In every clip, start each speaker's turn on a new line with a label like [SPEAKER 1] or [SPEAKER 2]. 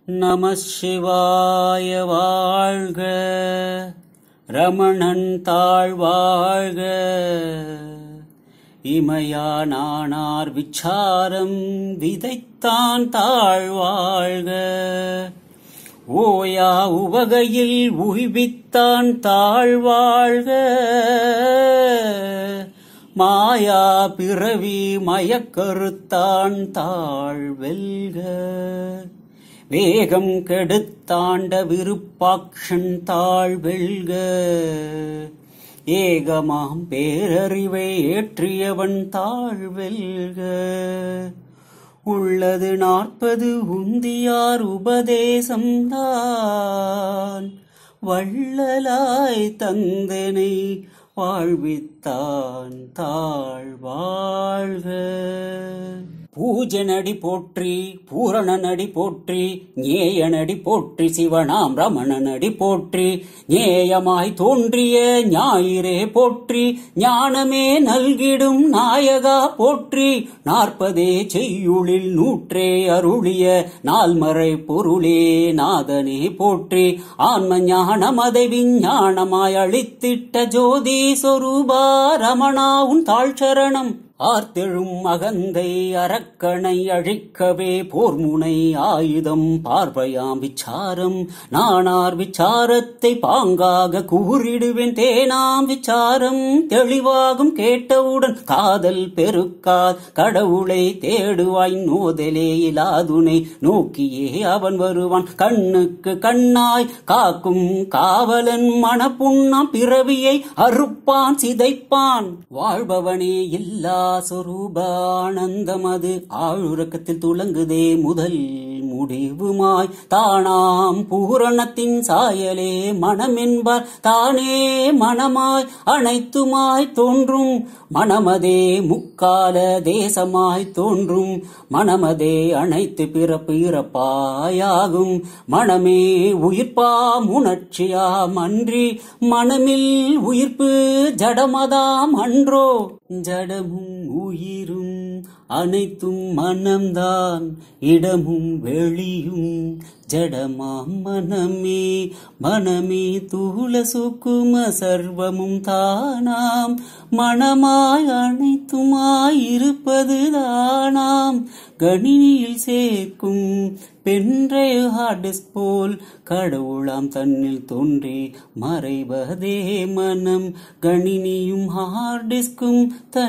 [SPEAKER 1] நம சிவாய வாழ்க ரமணன் தாழ்வாழ்க இமையானானார் விச்சாரம் விதைத்தான் தாழ்வாழ்க ஓயா உவகையில் உய்வித்தான் தாழ்வாழ்க மாயா பிறவி மயக்கருத்தான் தாழ்வெல்க வேகம் கெடுத்தாண்ட விருப்பாக்ஷன் தாழ்வெல்க ஏகமாம் பேரறிவை ஏற்றியவன் தாழ்வெல்க உள்ளது நாற்பது உந்தியார் உபதேசம்தான் வள்ளலாய் தந்தனை வாழ்வித்தான் தாழ்வாழ்க பூஜனடி போற்றி பூரணனடி போற்றி ஞேயனடி போற்றி சிவனாம் ரமணனடி போற்றி ஞேயமாய் தோன்றிய ஞாயிறே போற்றி ஞானமே நல்கிடும் நாயகா போற்றி நாற்பதே செய்யுளில் நூற்றே அருளிய நால்மறை பொருளே நாதனே போற்றி ஆன்ம ஞானமதை விஞ்ஞானமாய் அளித்திட்ட ஜோதி சொரூபா ரமணா உன் தாழ்ச்சரணம் ஆர்த்தெழும் அகந்தை அரக்கணை அழிக்கவே போர்முனை ஆயுதம் பார்வையாம் விச்சாரம் நானார் விச்சாரத்தை பாங்காக கூறிடுவேன் தேனாம் விச்சாரம் தெளிவாகும் கேட்டவுடன் காதல் பெருக்கால் கடவுளை தேடுவாய் நோதலே இலாதுனை நோக்கியே அவன் வருவான் கண்ணுக்கு கண்ணாய் காக்கும் காவலன் மனப்புண்ணாம் பிறவியை அறுப்பான் சிதைப்பான் வாழ்பவனே இல்லா சொரூபானந்தமது ஆழுறக்கத்தில் துலங்குதே முதல் முடிவுமாய் தானாம் பூரணத்தின் சாயலே மனமென்பார் தானே மனமாய் அனைத்துமாய் தோன்றும் மனமதே முக்கால தேசமாய் தோன்றும் மனமதே அனைத்து பிறப்பு இறப்பாயாகும் மனமே உயிர்ப்பாம் உணர்ச்சியாம் அன்றி மனமில் உயிர்ப்பு ஜடமதாம் அன்றோ ஜடமும் உயிரும் அனைத்தும் மனம்தான் இடமும் வெளியும் ஜடமாம் மனமே மனமே தூல சுக்கும சர்வமும் தானாம் மனமாய் அனைத்துமாய் இருப்பது தானாம் கணினியில் சேர்க்கும் பென்றைய ஹார்டிஸ்க் போல் கடவுளாம் தன்னில் தோன்றி மறைவதே மனம் கணினியும் ஹார்டிஸ்கும்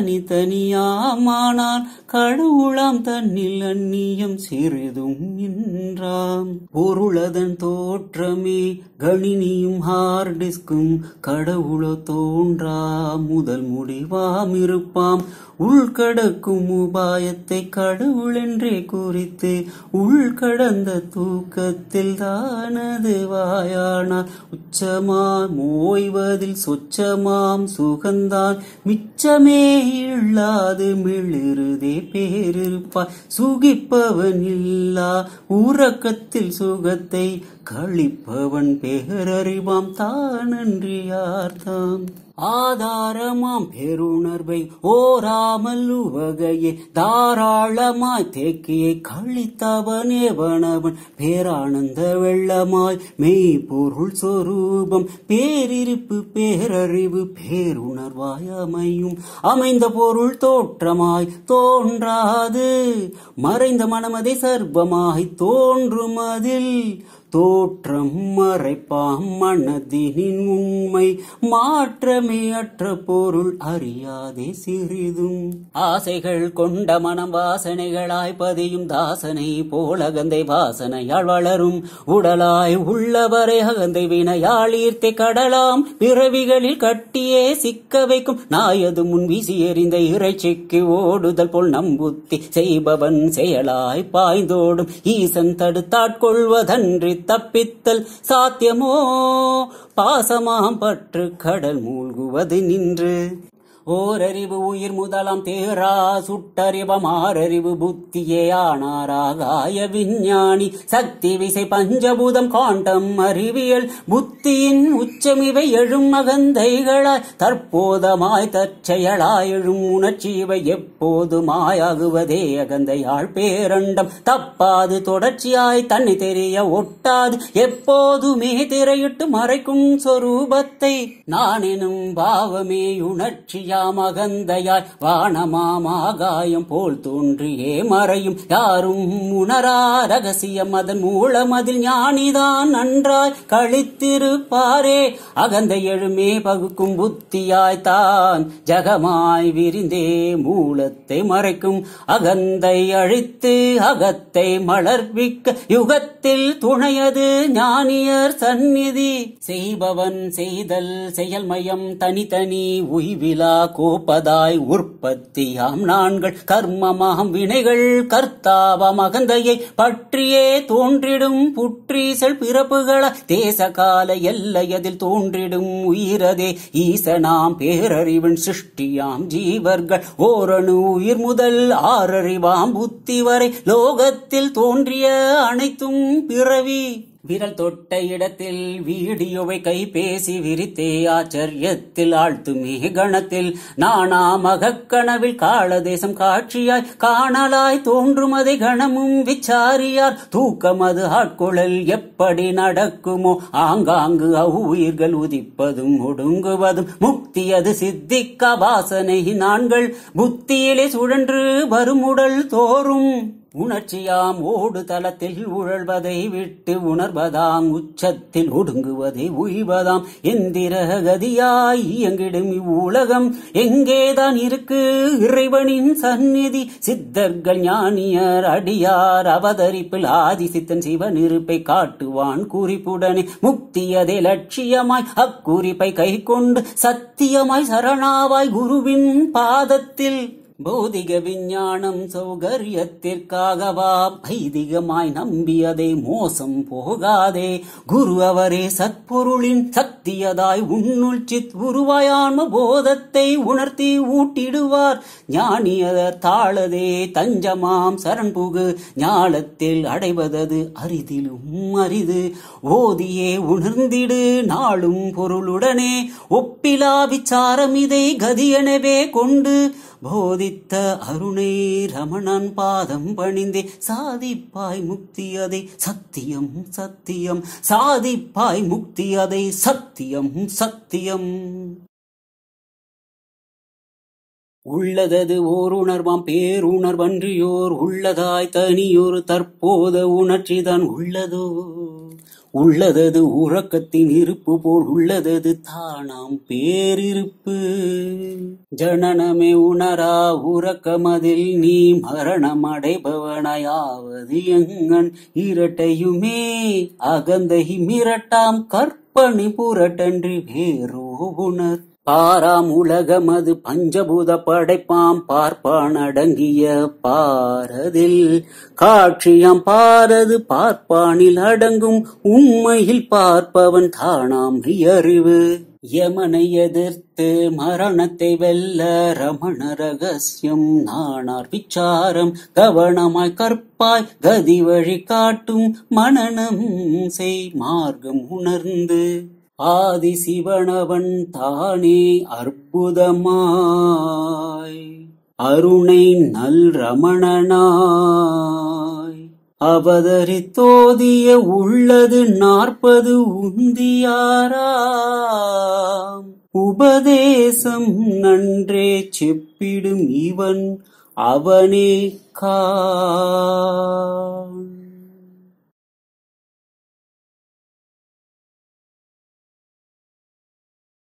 [SPEAKER 1] தனித்தனியாமானால் கடவுளாம் தன்னில் அந்நியம் சிறிதும் இன்றாம் பொருளதன் தோற்றமே கணினியும் ஹார்டிஸ்கும் கடவுளோ தோன்றா முதல் முடிவாம் இருப்பாம் உள்கடக்கும் உபாயத்தை கடவுள் என்றே குறித்து உள்கடந்த தூக்கத்தில் தானது வாயானார் உச்சமாம் ஓய்வதில் சொச்சமாம் சுகந்தான் மிச்சமே இல்லாது மிளிருதே பேரிருப்பாய் சுகிப்பவன் இல்லா உறக்கத்தில் சுகத்தை கழிப்பவன் பேரறிவாம் தானன்றி யார்தாம் ஆதாரமாம் பெருணர்வை ஓராமல் உவகையே தாராளமாய் தேக்கியை கழித்தவனே வனவன் பேரானந்த வெள்ளமாய் மெய்ப்பொருள் சொரூபம் பேரிருப்பு பேரறிவு பேருணர்வாய் அமையும் அமைந்த பொருள் தோற்றமாய் தோன்றாது மறைந்த மனமதை சர்வமாய் தோன்றும் அதில் தோற்றம் மறைப்பாம் மனதினின் உண்மை மாற்றமே அற்ற பொருள் அறியாதே சிறிதும் ஆசைகள் கொண்ட மனம் வாசனைகளாய் பதியும் தாசனை போல் அகந்தை வாசனையால் வளரும் உடலாய் உள்ளவரை அகந்தை வினையால் ஈர்த்தை கடலாம் பிறவிகளில் கட்டியே சிக்க வைக்கும் நாயது முன் வீசி எறிந்த இறைச்சிக்கு ஓடுதல் போல் நம்புத்தி செய்பவன் செயலாய் பாய்ந்தோடும் ஈசன் தடுத்தாட்கொள்வதன்றி தப்பித்தல் சாத்தியமோ பாசமாம் பற்று கடல் மூழ்குவது நின்று ஓரறிவு உயிர் முதலாம் தேரா சுட்டறிவம் ஆறறிவு புத்தியே ஆனாராகாய விஞ்ஞானி சக்தி விசை பஞ்சபூதம் காண்டம் அறிவியல் புத்தியின் உச்சமிவை எழும் அகந்தைகளாய் தற்போதமாய் தற்செயலாய் எழும் உணர்ச்சி இவை எப்போதுமாயாகுவதே அகந்தையாள் பேரண்டம் தப்பாது தொடர்ச்சியாய் தன்னை தெரிய ஒட்டாது எப்போதுமே திரையிட்டு மறைக்கும் சொரூபத்தை நான் எனும் பாவமே உணர்ச்சியாம் அகந்தையாய் வானமாம் ஆகாயம் போல் தோன்றியே மறையும் யாரும் உணரா ரகசியம் அதன் மூலம் அதில் ஞானிதான் நன்றாய் கழித்திருப்பாரே அகந்தை எழுமே பகுக்கும் புத்தியாய் தான் ஜகமாய் விரிந்தே மூலத்தை மறைக்கும் அகந்தை அழித்து அகத்தை மலர்விக்க யுகத்தில் துணையது ஞானியர் சந்நிதி செய்பவன் செய்தல் செயல்மயம் தனித்தனி உய்விலா கோப்பதாய் உற்பத்தியாம் நான்கள் கர்மமாம் வினைகள் கர்த்தாவம் அகந்தையை பற்றியே தோன்றிடும் புற்றீசல் பிறப்புகள தேச கால எல்லையதில் தோன்றிடும் உயிரதே ஈசனாம் பேரறிவன் சிருஷ்டியாம் ஜீவர்கள் ஓரணு உயிர் முதல் ஆறறிவாம் புத்தி வரை லோகத்தில் தோன்றிய அனைத்தும் பிறவி விரல் தொட்ட இடத்தில் வீடியோவை கைபேசி விரித்தே ஆச்சரியத்தில் ஆழ்த்துமே கணத்தில் நானா மகக்கனவில் காளதேசம் காட்சியாய் காணலாய் தோன்றுமதை கணமும் விச்சாரியார் தூக்கம் அது ஆட்குழல் எப்படி நடக்குமோ ஆங்காங்கு அவ்வுயிர்கள் உதிப்பதும் ஒடுங்குவதும் முக்தி அது சித்திக்க வாசனை நான்கள் புத்தியிலே சுழன்று வருமுடல் தோறும் உணர்ச்சியாம் ஓடு தளத்தில் உழல்வதை விட்டு உணர்வதாம் உச்சத்தில் ஒடுங்குவதை உய்வதாம் எந்திர கதியாய் இயங்கிடும் இவ்வுலகம் எங்கேதான் இருக்கு இறைவனின் சந்நிதி சித்தர்கள் ஞானியர் அடியார் அவதரிப்பில் ஆதிசித்தன் சிவன் இருப்பை காட்டுவான் குறிப்புடனே முக்தி அதே லட்சியமாய் அக்குறிப்பை கை கொண்டு சத்தியமாய் சரணாவாய் குருவின் பாதத்தில் பௌதிக விஞ்ஞானம் சௌகரியத்திற்காகவா பைதிகமாய் நம்பியதை மோசம் போகாதே குரு அவரே சத்பொருளின் சக்தியதாய் உன்னுள் சித் உருவாயான்ம போதத்தை உணர்த்தி ஊட்டிடுவார் ஞானியதர் தாழதே தஞ்சமாம் சரண் புகு ஞாலத்தில் அடைவதது அரிதிலும் அரிது ஓதியே உணர்ந்திடு நாளும் பொருளுடனே ஒப்பிலா விச்சாரம் இதை கதியெனவே கொண்டு போதித்த அருணை ரமணன் பாதம் பணிந்தே சாதிப்பாய் முக்தி அதை சத்தியம் சத்தியம் சாதிப்பாய் முக்தி அதை சத்தியம் சத்தியம் உள்ளதது ஓர் உணர்வாம் பேருணர்வன்றியோர் உள்ளதாய் தனியொரு தற்போத உணர்ச்சிதான் உள்ளதோ உள்ளதது உறக்கத்தின் இருப்பு போல் உள்ளதது தானாம் பேரிருப்பு ஜனனமே உணரா உறக்கமதில் நீ மரணம் அடைபவனாயாவது எங்கன் இரட்டையுமே அகந்தை மிரட்டாம் கற்பனை புரட்டன்றி வேறோ உணர் பாராம் உலகமது பஞ்சபூத படைப்பாம் பார்ப்பான் அடங்கிய பாரதில் காட்சியாம் பாரது பார்ப்பானில் அடங்கும் உண்மையில் பார்ப்பவன் தானாம் அறிவு யமனை எதிர்த்து மரணத்தை வெல்ல ரமண ரகசியம் நானார் விச்சாரம் கவனமாய் கற்பாய் கதி வழி காட்டும் மனநம் செய் மார்க்கம் உணர்ந்து ஆதி சிவனவன் தானே அற்புதமாய் அருணை நல் ரமணனாய் அவதரித்தோதிய உள்ளது நாற்பது உந்தியாராம் உபதேசம் நன்றே செப்பிடும் இவன் அவனே கா